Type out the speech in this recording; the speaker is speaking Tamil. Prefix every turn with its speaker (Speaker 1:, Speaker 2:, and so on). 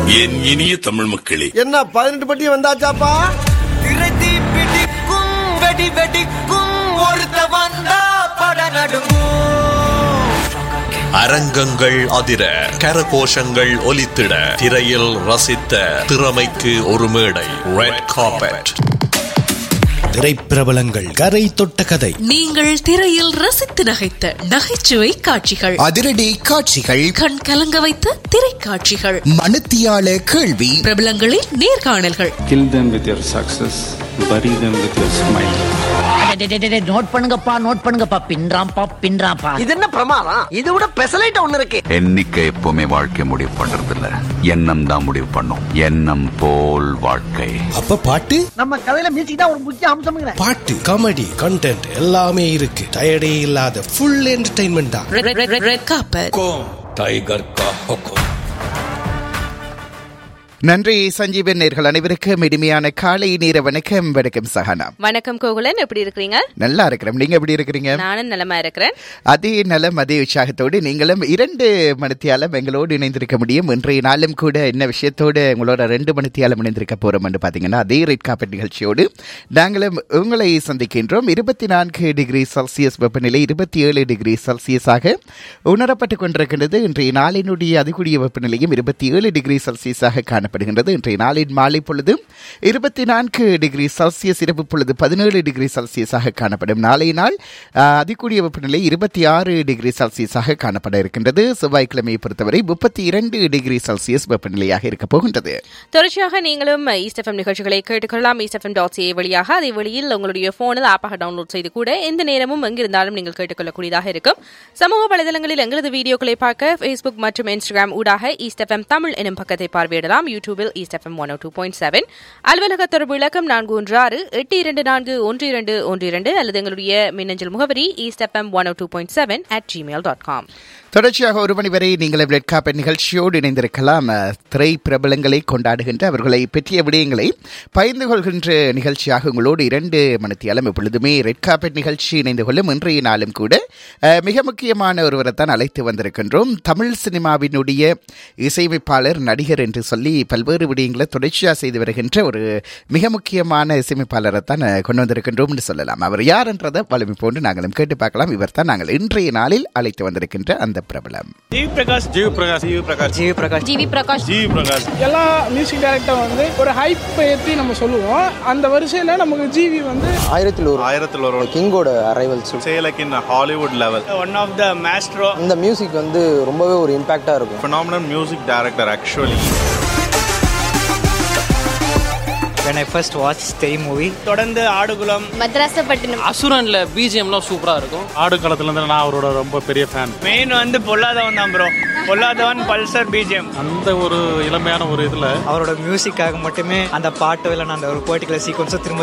Speaker 1: என் இனிய தமிழ் மக்களே
Speaker 2: என்ன பதினெட்டு பட்டி வந்தாச்சாப்பா
Speaker 3: திரைதி பிடிக்கும் வெடி வெடிக்கும் ஒருத்த வந்தா பட நடுங்கும்
Speaker 4: அரங்கங்கள் அதிர கரகோஷங்கள் ஒலித்திட திரையில் ரசித்த திறமைக்கு ஒரு மேடை ரெட் கார்பெட்
Speaker 5: திரைப்பிரபலங்கள் கரை தொட்ட கதை
Speaker 6: நீங்கள் திரையில் ரசித்து நகைத்த நகைச்சுவை காட்சிகள்
Speaker 7: அதிரடி காட்சிகள்
Speaker 6: கண் கலங்க வைத்த திரைக்காட்சிகள்
Speaker 7: மனுத்தியால கேள்வி
Speaker 6: பிரபலங்களின் நேர்காணல்கள்
Speaker 8: kill them with your success, bury them with your smile.
Speaker 9: Note பண்ணுங்கப்பா நோட் பண்ணுங்கப்பா பின்றாம்பா பின்றாம்பா
Speaker 3: இது என்ன பிரமாதம் இது விட பெசலைட் ஒண்ணு இருக்கு
Speaker 10: எண்ணிக்கை எப்பவுமே வாழ்க்கை முடிவு பண்றது இல்ல எண்ணம் தான் முடிவு பண்ணும் எண்ணம் போல் வாழ்க்கை
Speaker 5: அப்ப பாட்டு
Speaker 3: நம்ம கதையில மியூசிக் தான் ஒரு முக்கிய அம்சம்ங்கிற
Speaker 5: பாட்டு காமெடி கண்டென்ட் எல்லாமே இருக்கு டயர்டே இல்லாத ஃபுல் என்டர்டைன்மெண்ட் தான்
Speaker 6: red- red- red- red carpet
Speaker 4: tiger கா ஹொக்கோ
Speaker 7: நன்றி சஞ்சீவன் நேர்கள் அனைவருக்கும் இனிமையான காலை நேர வணக்கம் வணக்கம் சஹனா
Speaker 11: வணக்கம் கோகுலன் எப்படி இருக்கிறீங்க
Speaker 7: நல்லா இருக்கிறோம் நீங்க எப்படி இருக்கிறீங்க
Speaker 11: நானும் நலமா இருக்கிறேன்
Speaker 7: அதே நலம் அதே உற்சாகத்தோடு நீங்களும் இரண்டு மணித்தியாலம் எங்களோடு இணைந்திருக்க முடியும் இன்றைய நாளும் கூட என்ன விஷயத்தோடு உங்களோட ரெண்டு மணித்தியாலம் இணைந்திருக்க போறோம் என்று பாத்தீங்கன்னா அதே ரெட் காப்பெட் நிகழ்ச்சியோடு நாங்களும் உங்களை சந்திக்கின்றோம் இருபத்தி நான்கு டிகிரி செல்சியஸ் வெப்பநிலை இருபத்தி ஏழு டிகிரி செல்சியஸாக உணரப்பட்டுக் கொண்டிருக்கின்றது இன்றைய நாளினுடைய அதிகூடிய வெப்பநிலையும் இருபத்தி ஏழு டிகிரி செல்சியஸாக காணப்படுகின்றது இன்றைய நாளின் மாலை பொழுது இருபத்தி நான்கு டிகிரி செல்சியஸ் இரவு பொழுது பதினேழு டிகிரி செல்சியஸாக காணப்படும் நாளைய நாள் ஆ, அதிகூடிய வெப்பநிலை இருபத்தி ஆறு டிகிரி செல்சியஸாக காணப்பட இருக்கின்றது செவ்வாய்க்கிழமையை பொறுத்தவரை முப்பத்தி இரண்டு டிகிரி செல்சியஸ் வெப்பநிலையாக இருக்கப் போகின்றது
Speaker 11: தொடர்ச்சியாக நீங்களும் ஈஸ்ட் எஃப்எம் நிகழ்ச்சிகளை கேட்டுக்கொள்ளலாம் ஈஸ்ட் எஃப்எம் டாட் சிஏ வழியாக அதே வழியில் உங்களுடைய போனில் ஆப்பாக டவுன்லோட் செய்து கூட எந்த நேரமும் எங்கிருந்தாலும் நீங்கள் கேட்டுக்கொள்ளக்கூடியதாக இருக்கும் சமூக வலைதளங்களில் எங்களது வீடியோக்களை பார்க்க ஃபேஸ்புக் மற்றும் இன்ஸ்டாகிராம் ஊடாக ஈஸ்ட் எஃப்எம் தமிழ் எனும் பக்கத்தை பார்வையிடலாம் யூடியூபில் East FM one two point seven அலுவலக தொடர்பு இலக்கம் நான்கு ஒன்று ஆறு எட்டு இரண்டு நான்கு ஒன்று இரண்டு ஒன்று இரண்டு அல்லது எங்களுடைய மின்னஞ்சல் முகவரி East FM one two point seven at Gmail dot com
Speaker 7: தொடர்ச்சியாக ஒரு மணி வரை நீங்கள் ரெட் காப்பெட் நிகழ்ச்சியோடு இணைந்திருக்கலாம் அஹ், திரை பிரபலங்களை கொண்டாடுகின்ற அவர்களை பற்றிய விடயங்களை பகிர்ந்து கொள்கின்ற நிகழ்ச்சியாக உங்களோடு இரண்டு மணித்தியாலம் எப்பொழுதுமே ரெட் காப்பெட் நிகழ்ச்சி இணைந்து கொள்ளும் இன்றைய நாளும் கூட அஹ், மிக முக்கியமான ஒருவரை தான் அழைத்து வந்திருக்கின்றோம் தமிழ் சினிமாவினுடைய இசையமைப்பாளர் நடிகர் என்று சொல்லி பல்வேறு விடயங்களை தொடர்ச்சியாக செய்து வருகின்ற ஒரு மிக முக்கியமான இசையமைப்பாளரை தான் அஹ், கொண்டு வந்திருக்கின்றோம் என்று சொல்லலாம் அவர் யார் என்றதை வலிமை போன்று நாங்களும் கேட்டு பார்க்கலாம் இவர் தான் நாங்கள் இன்றைய நாளில் அழைத்து வந்திருக்கின்ற அந்த பிரபலம்
Speaker 8: ஜீவ் பிரகாஷ் ஜீவ் பிரகாஷ் ஜீவ் பிரகாஷ்
Speaker 3: ஜீவி பிரகாஷ்
Speaker 11: ஜிவி பிரகாஷ்
Speaker 8: ஜீவ் பிரகாஷ்
Speaker 12: எல்லா மியூசிக் டைரக்டர் வந்து ஒரு ஹைப் ஏற்றி நம்ம சொல்லுவோம் அந்த வரிசையில் நமக்கு ஜிவி வந்து
Speaker 2: ஆயிரத்தில் ஒரு
Speaker 8: ஆயிரத்தில் ஒரு
Speaker 2: கிங்கோட arrivals
Speaker 8: say like in Hollywood level one of the maestro
Speaker 2: இந்த மியூசிக் வந்து ரொம்பவே ஒரு இம்பாக்டா இருக்கும்
Speaker 8: phenomenal music director actually
Speaker 3: when i first watched stay movie
Speaker 12: தொடர்ந்து ஆடுகுளம்
Speaker 11: மദ്രാസப்பட்டினம்
Speaker 12: அசுரன்ல பிஜிஎம்லாம் சூப்பரா இருக்கும்
Speaker 8: ஆடு காலத்துல இருந்து நான் அவரோட ரொம்ப பெரிய ஃபேன்
Speaker 12: மெயின் வந்து பொல்லாதவன் தான் ப்ரோ பொல்லாதவன் பல்சர் பிஜிஎம்
Speaker 8: அந்த ஒரு இளமையான ஒரு இதுல
Speaker 3: அவரோட மியூசிக்காக மட்டுமே அந்த பாட்டோ இல்லைன்னா அந்த ஒரு பர்டிகுலர் சீக்வன்ஸோ திரும்ப